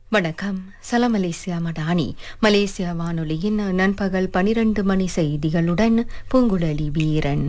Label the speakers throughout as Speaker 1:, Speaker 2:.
Speaker 1: வணக்கம் சலாம் Malaysia Madani Malaysia வானொலியின் நண்பகல் பனிரெண்டு மணி செய்திகளுடன் பூங்குழலி வீரன்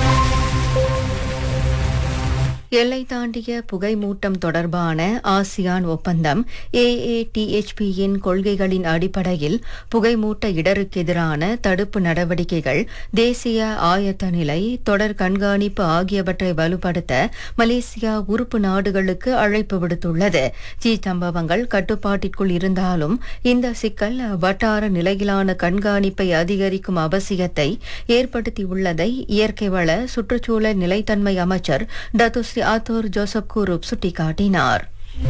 Speaker 1: எல்லை தாண்டிய புகைமூட்டம் தொடர்பான ஆசியான் ஒப்பந்தம் ஏஏடிஎச்பியின் கொள்கைகளின் அடிப்படையில் புகைமூட்ட இடருக்கு எதிரான தடுப்பு நடவடிக்கைகள் தேசிய ஆயத்த நிலை தொடர் கண்காணிப்பு ஆகியவற்றை வலுப்படுத்த மலேசியா உறுப்பு நாடுகளுக்கு அழைப்பு விடுத்துள்ளது தீ சம்பவங்கள் கட்டுப்பாட்டிற்குள் இருந்தாலும் இந்த சிக்கல் வட்டார நிலையிலான கண்காணிப்பை அதிகரிக்கும் அவசியத்தை ஏற்படுத்தியுள்ளதை இயற்கை வள சுற்றுச்சூழல் நிலைத்தன்மை அமைச்சர் டத்துஸ்ரீ ஆத்தோர் ஜோசப் குரூப் சுட்டிக்காட்டினார்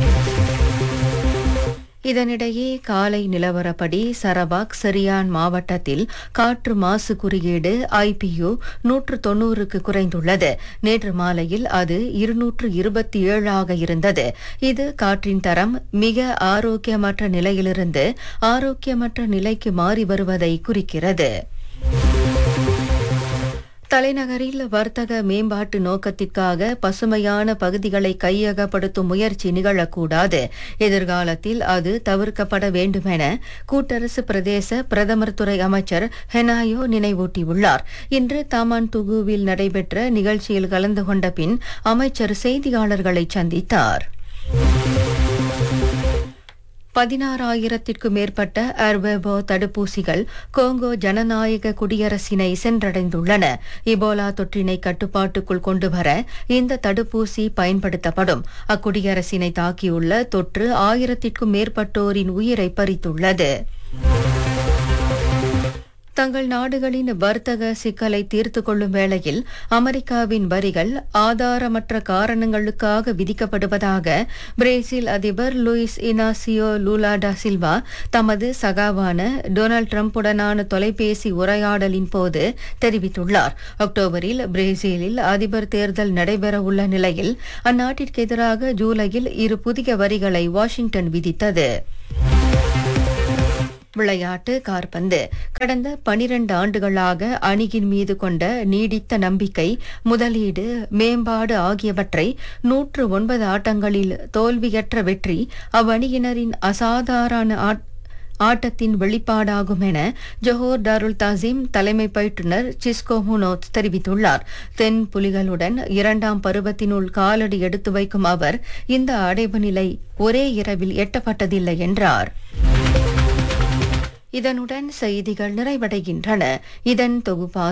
Speaker 1: இதனிடையே காலை நிலவரப்படி சரபாக் சரியான் மாவட்டத்தில் காற்று மாசு குறியீடு ஐபியு நூற்று தொன்னூறுக்கு குறைந்துள்ளது நேற்று மாலையில் அது இருநூற்று இருபத்தி ஏழாக இருந்தது இது காற்றின் தரம் மிக ஆரோக்கியமற்ற நிலையிலிருந்து ஆரோக்கியமற்ற நிலைக்கு மாறி வருவதை குறிக்கிறது தலைநகரில் வர்த்தக மேம்பாட்டு நோக்கத்திற்காக பசுமையான பகுதிகளை கையகப்படுத்தும் முயற்சி நிகழக்கூடாது எதிர்காலத்தில் அது தவிர்க்கப்பட வேண்டுமென கூட்டரசு பிரதேச பிரதமர் துறை அமைச்சர் ஹெனாயோ நினைவூட்டியுள்ளார் இன்று தாமான் துகுவில் நடைபெற்ற நிகழ்ச்சியில் கலந்து கொண்ட பின் அமைச்சர் செய்தியாளர்களை சந்தித்தார் பதினாறாயிரத்திற்கும் மேற்பட்ட அர்பெபோ தடுப்பூசிகள் கோங்கோ ஜனநாயக குடியரசினை சென்றடைந்துள்ளன இபோலா தொற்றினை கட்டுப்பாட்டுக்குள் கொண்டுவர இந்த தடுப்பூசி பயன்படுத்தப்படும் அக்குடியரசினை தாக்கியுள்ள தொற்று ஆயிரத்திற்கும் மேற்பட்டோரின் உயிரை பறித்துள்ளது தங்கள் நாடுகளின் வர்த்தக சிக்கலை தீர்த்து கொள்ளும் வேளையில் அமெரிக்காவின் வரிகள் ஆதாரமற்ற காரணங்களுக்காக விதிக்கப்படுவதாக பிரேசில் அதிபர் லூயிஸ் இனாசியோ லூலா டா சில்வா தமது சகாவான டொனால்ட் ட்ரம்புடனான தொலைபேசி உரையாடலின் போது தெரிவித்துள்ளார் அக்டோபரில் பிரேசிலில் அதிபர் தேர்தல் நடைபெறவுள்ள நிலையில் அந்நாட்டிற்கு எதிராக ஜூலையில் இரு புதிய வரிகளை வாஷிங்டன் விதித்தது விளையாட்டு கார்பந்து கடந்த பனிரண்டு ஆண்டுகளாக அணியின் மீது கொண்ட நீடித்த நம்பிக்கை முதலீடு மேம்பாடு ஆகியவற்றை நூற்று ஒன்பது ஆட்டங்களில் தோல்வியற்ற வெற்றி அவ்வணியினரின் அசாதாரண ஆட்டத்தின் வெளிப்பாடாகும் என ஜொஹோர் டாருல் தாசிம் தலைமை பயிற்றுநர் சிஸ்கோ முனோத் தெரிவித்துள்ளார் தென் புலிகளுடன் இரண்டாம் பருவத்தினுள் காலடி எடுத்து வைக்கும் அவர் இந்த அடைவு நிலை ஒரே இரவில் எட்டப்பட்டதில்லை என்றார் இதனுடன் செய்திகள் நிறைவடைகின்றன இதன் தொகுப்பா